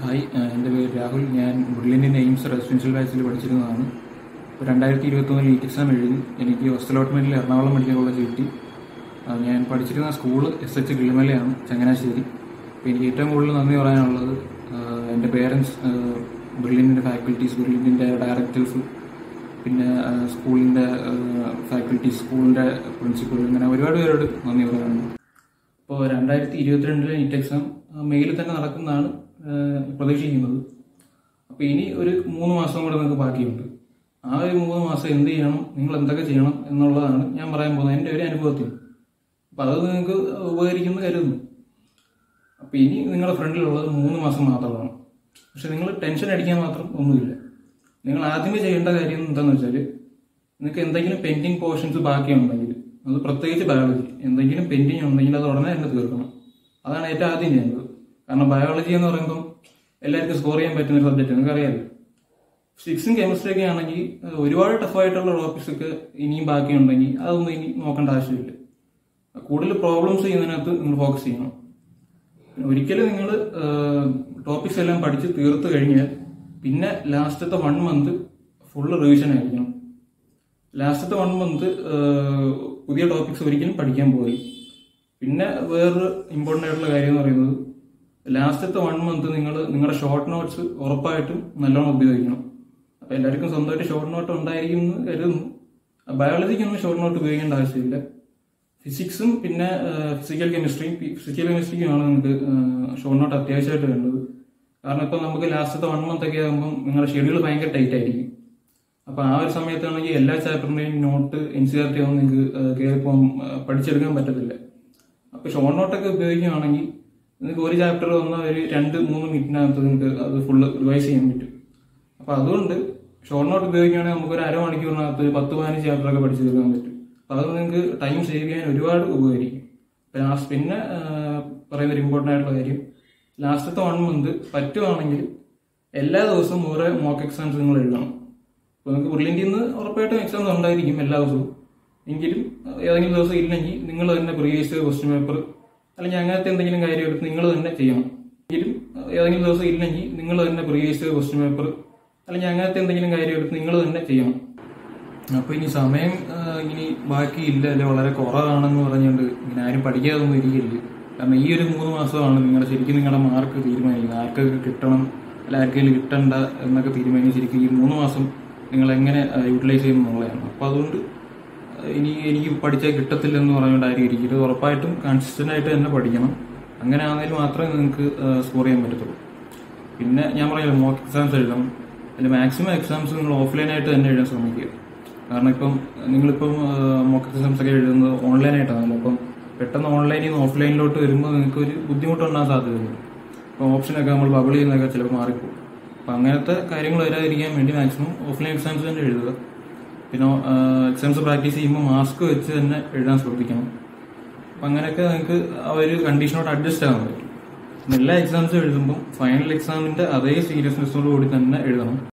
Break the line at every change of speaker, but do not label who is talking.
hi ആ, എൻ്റെ പേര് രാഹുൽ ഞാൻ ബ്രില്യൻ്റ് എയിംസ് റെസിഡൻഷ്യൽ ബാച്ചിൽ പഠിച്ചിരുന്നതാണ് ഇപ്പോൾ രണ്ടായിരത്തി ഇരുപത്തൊന്നിൽ നീറ്റ് എക്സാം എഴുതി എനിക്ക് ഫസ്റ്റ് അലോട്ട്മെൻറ്റിൽ എറണാകുളം മെഡിക്കൽ കോളേജ് കിട്ടി ആ, ഞാൻ പഠിച്ചിരുന്ന സ്കൂൾ എസ് എച്ച് കിളിമലയാണ് ചങ്ങനാശ്ശേരി അപ്പോൾ എനിക്ക് ഏറ്റവും കൂടുതൽ നന്ദി പറയാനുള്ളത് ആ, എൻ്റെ പേരൻസ് ബ്രില്യൻ്റെ ഫാക്കൽറ്റീസ് ബ്രില്യൻ്റെ ഡയറക്ടേഴ്സ് പിന്നെ ആ, സ്കൂളിൻ്റെ ഫാക്കൽറ്റീസ് സ്കൂളിൻ്റെ പ്രിൻസിപ്പൾ ഇങ്ങനെ ഒരുപാട് പേരോട് നന്ദി പറയാനുണ്ട് ഇപ്പോൾ രണ്ടായിരത്തി ഇരുപത്തിരണ്ടിലെ നീറ്റ് എക്സാം മെയ്യിൽ തന്നെ നടക്കുന്നതാണ് ആ, പ്രതീക്ഷിക്കുന്നത് അപ്പോൾ ഇനി ഒരു മൂന്ന് മാസം കൂടെ നിങ്ങൾക്ക് ബാക്കിയുണ്ട് ആ ഒരു മൂന്ന് മാസം എന്ത് ചെയ്യണം നിങ്ങൾ എന്തൊക്കെ ചെയ്യണം എന്നുള്ളതാണ് ഞാൻ പറയാൻ പോകുന്നത് എൻ്റെ ഒരു അനുഭവത്തിൽ അപ്പോൾ അത് നിങ്ങൾക്ക് ഉപകരിക്കുമെന്ന് കരുതുന്നു അപ്പോൾ ഇനി നിങ്ങളുടെ ഫ്രണ്ടിലുള്ളത് മൂന്ന് മാസം മാത്രമാണ് പക്ഷെ നിങ്ങൾ ടെൻഷൻ അടിക്കാൻ മാത്രം ഒന്നുമില്ല നിങ്ങൾ ആദ്യമേ ചെയ്യേണ്ട കാര്യം എന്താണെന്ന് വെച്ചാൽ നിങ്ങൾക്ക് എന്തെങ്കിലും പെൻഡിങ് പോർഷൻസ് ബാക്കിയുണ്ടെങ്കിൽ അത് പ്രത്യേകിച്ച് ബയോളജി എന്തെങ്കിലും പെൻഡിങ് ഉണ്ടെങ്കിൽ അത് ഉടനെ തന്നെ തീർക്കണം അതാണ് ഏറ്റവും ആദ്യം ചെയ്യേണ്ടത് കാരണം ബയോളജി എന്ന് പറയുമ്പോൾ എല്ലാവർക്കും സ്കോർ ചെയ്യാൻ പറ്റുന്ന ഒരു സബ്ജക്റ്റ് നിങ്ങൾക്ക് അറിയാമല്ലോ ഫിസിക്സും കെമിസ്ട്രി ഒക്കെ ആണെങ്കിൽ അഹ് ഒരുപാട് ടഫായിട്ടുള്ള ടോപ്പിക്സ് ഒക്കെ ഇനിയും ബാക്കിയുണ്ടെങ്കിൽ അതൊന്നും ഇനി നോക്കേണ്ട ആവശ്യമില്ല കൂടുതൽ പ്രോബ്ലംസ് ചെയ്യുന്നതിനകത്ത് നിങ്ങൾ ഫോക്കസ് ചെയ്യണം ഒരിക്കലും നിങ്ങൾ ടോപ്പിക്സ് എല്ലാം പഠിച്ച് തീർത്ത് കഴിഞ്ഞാൽ പിന്നെ ലാസ്റ്റത്തെ വൺ മന്ത് ഫുള്ള് റിവിഷൻ ആയിരിക്കണം ലാസ്റ്റത്തെ വൺ മന്ത് പുതിയ ടോപ്പിക്സ് ഒരിക്കലും പഠിക്കാൻ പോയി പിന്നെ വേറൊരു ഇമ്പോർട്ടൻ്റ് ആയിട്ടുള്ള കാര്യം എന്ന് പറയുന്നത് ലാസ്റ്റത്തെ വൺ മന്ത് നിങ്ങൾ നിങ്ങളുടെ ഷോർട്ട് നോട്ട്സ് ഉറപ്പായിട്ടും നല്ലോണം ഉപയോഗിക്കണം അപ്പോൾ എല്ലാവർക്കും സ്വന്തമായിട്ട് ഷോർട്ട് നോട്ട് ഉണ്ടായിരിക്കും എന്ന് കരുതുന്നു ബയോളജിക്കൊന്നും ഷോർട്ട് നോട്ട് ഉപയോഗിക്കേണ്ട ആവശ്യമില്ല ഫിസിക്സും പിന്നെ ഫിസിക്കൽ കെമിസ്ട്രിയും ഫിസിക്കൽ കെമിസ്ട്രിക്കുമാണ് നിങ്ങൾക്ക് ഷോർട്ട് നോട്ട് അത്യാവശ്യമായിട്ട് വേണ്ടത് കാരണം ഇപ്പം നമുക്ക് ലാസ്റ്റത്തെ വൺ മന്ത് ഒക്കെ ആകുമ്പോൾ നിങ്ങളുടെ ഷെഡ്യൂൾ ഭയങ്കര ടൈറ്റ് ആയിരിക്കും അപ്പോൾ ആ ഒരു സമയത്താണെങ്കിൽ എല്ലാ ചാപ്റ്ററിന്റെയും note N C R T ഒന്നും നിങ്ങൾക്ക് കയറിപ്പോൾ പഠിച്ചെടുക്കാൻ പറ്റത്തില്ല അപ്പോൾ ഷോർട്ട് നോട്ടൊക്കെ ഉപയോഗിക്കുകയാണെങ്കിൽ നിങ്ങൾക്ക് ഒരു ചാപ്റ്റർ വന്ന ഒരു രണ്ട് മൂന്ന് മിനിറ്റിനകത്ത് നിങ്ങൾക്ക് അത് ഫുള്ള് റിവൈസ് ചെയ്യാൻ പറ്റും അപ്പോൾ അതുകൊണ്ട് ഷോർട്ട് നോട്ട് ഉപയോഗിക്കുകയാണെങ്കിൽ നമുക്ക് ഒരു അരമണിക്കൂറിനകത്ത് ഒരു പത്ത് പതിനഞ്ച് ചാപ്റ്റർ ഒക്കെ പഠിച്ചു തീർക്കാൻ പറ്റും അപ്പോൾ അത് നിങ്ങൾക്ക് ടൈം സേവ് ചെയ്യാൻ ഒരുപാട് ഉപകരിക്കും ലാസ്റ്റ് പിന്നെ ആ, പറയുന്ന ഒരു ഇമ്പോർട്ടൻ്റ് ആയിട്ടുള്ള കാര്യം ലാസ്റ്റത്തെ വൺ മന്ത് പറ്റുവാണെങ്കിൽ എല്ലാ ദിവസവും ഓരോ മോക്ക് എക്സാംസ് നിങ്ങൾ എഴുതണം അപ്പോൾ നിങ്ങൾക്ക് ബ്രില്യൻ്റിൽ നിന്ന് ഉറപ്പായിട്ടും എക്സാംസ് ഉണ്ടായിരിക്കും എല്ലാ ദിവസവും എങ്കിലും അഹ് ഏതെങ്കിലും ദിവസം ഇല്ലെങ്കിൽ നിങ്ങൾ തന്നെ പ്രീവിയസ് ക്വസ്റ്റ്യൻ പേപ്പർ അല്ലെങ്കിൽ അങ്ങനത്തെ എന്തെങ്കിലും കാര്യം എടുത്ത് നിങ്ങൾ തന്നെ ചെയ്യണം എങ്കിലും അഹ് ഏതെങ്കിലും ദിവസം ഇല്ലെങ്കിൽ നിങ്ങൾ തന്നെ പ്രീവിയസ് ക്വസ്റ്റ്യൻ പേപ്പർ അല്ലെങ്കിൽ അങ്ങനത്തെ എന്തെങ്കിലും കാര്യം എടുത്ത് നിങ്ങൾ തന്നെ ചെയ്യണം അപ്പോൾ ഇനി സമയം ആഹ്, ഇനി ബാക്കിയില്ല അല്ലെ വളരെ കുറവാണെന്ന് പറഞ്ഞുകൊണ്ട് ഇങ്ങനെ ആരും പഠിക്കാതൊന്നും ഇരിക്കില്ല കാരണം ഈ ഒരു മൂന്ന് മാസമാണ് നിങ്ങളുടെ ശരിക്കും നിങ്ങളുടെ മാർക്ക് തീരുമാനിക്കുന്നത് ആർക്കൊക്കെ കിട്ടണം അല്ല ആർക്കെങ്കിലും കിട്ടണ്ട എന്നൊക്കെ തീരുമാനിച്ച് ശരിക്കും ഈ മൂന്ന് മാസം നിങ്ങൾ എങ്ങനെ യൂട്ടിലൈസ് ചെയ്യുന്നു എന്നുള്ളതാണ് അപ്പോൾ അതുകൊണ്ട് ആഹ്, ഇനി എനിക്ക് പഠിച്ചാൽ കിട്ടത്തില്ല എന്ന് പറഞ്ഞുകൊണ്ട് ആരും ഇരിക്കരുത് ഉറപ്പായിട്ടും കൺസിസ്റ്റന്റ് ആയിട്ട് തന്നെ പഠിക്കണം അങ്ങനെ ആണെങ്കിൽ മാത്രമേ നിങ്ങൾക്ക് സ്കോർ ചെയ്യാൻ പറ്റത്തുള്ളൂ പിന്നെ ഞാൻ പറയാം മോക്ക് എക്സാംസ് എഴുതണം അതിൽ മാക്സിമം എക്സാംസ് നിങ്ങൾ ഓഫ്ലൈനായിട്ട് തന്നെ എഴുതാൻ ശ്രമിക്കുക കാരണം ഇപ്പം നിങ്ങളിപ്പം മോക്ക് എക്സാംസ് ഒക്കെ എഴുതുന്നത് ഓൺലൈനായിട്ടാണല്ലോ അപ്പം പെട്ടെന്ന് ഓൺലൈനിൽ നിന്ന് ഓഫ്ലൈനിലോട്ട് വരുമ്പോൾ നിങ്ങൾക്ക് ഒരു ബുദ്ധിമുട്ടുണ്ടാകാൻ സാധ്യതയുണ്ട് അപ്പോൾ ഓപ്ഷനൊക്കെ നമ്മൾ ബബിൾ ചെയ്യുന്നതൊക്കെ ചിലപ്പോൾ മാറിപ്പോകും അപ്പം അങ്ങനത്തെ കാര്യങ്ങൾ വരാതിരിക്കാൻ വേണ്ടി മാക്സിമം ഓഫ്ലൈൻ എക്സാംസ് തന്നെ എഴുതുക പിന്നെ എക്സാംസ് പ്രാക്ടീസ് ചെയ്യുമ്പോൾ മാസ്ക് വെച്ച് തന്നെ എഴുതാൻ ശ്രദ്ധിക്കണം അപ്പം അങ്ങനെയൊക്കെ നിങ്ങൾക്ക് ആ ഒരു കണ്ടീഷനോട് അഡ്ജസ്റ്റ് ആകാൻ പറ്റും പിന്നെ എല്ലാ എക്സാംസും എഴുതുമ്പോൾ ഫൈനൽ എക്സാമിന്റെ അതേ സീരിയസ്നെസ്സോട് കൂടി തന്നെ എഴുതണം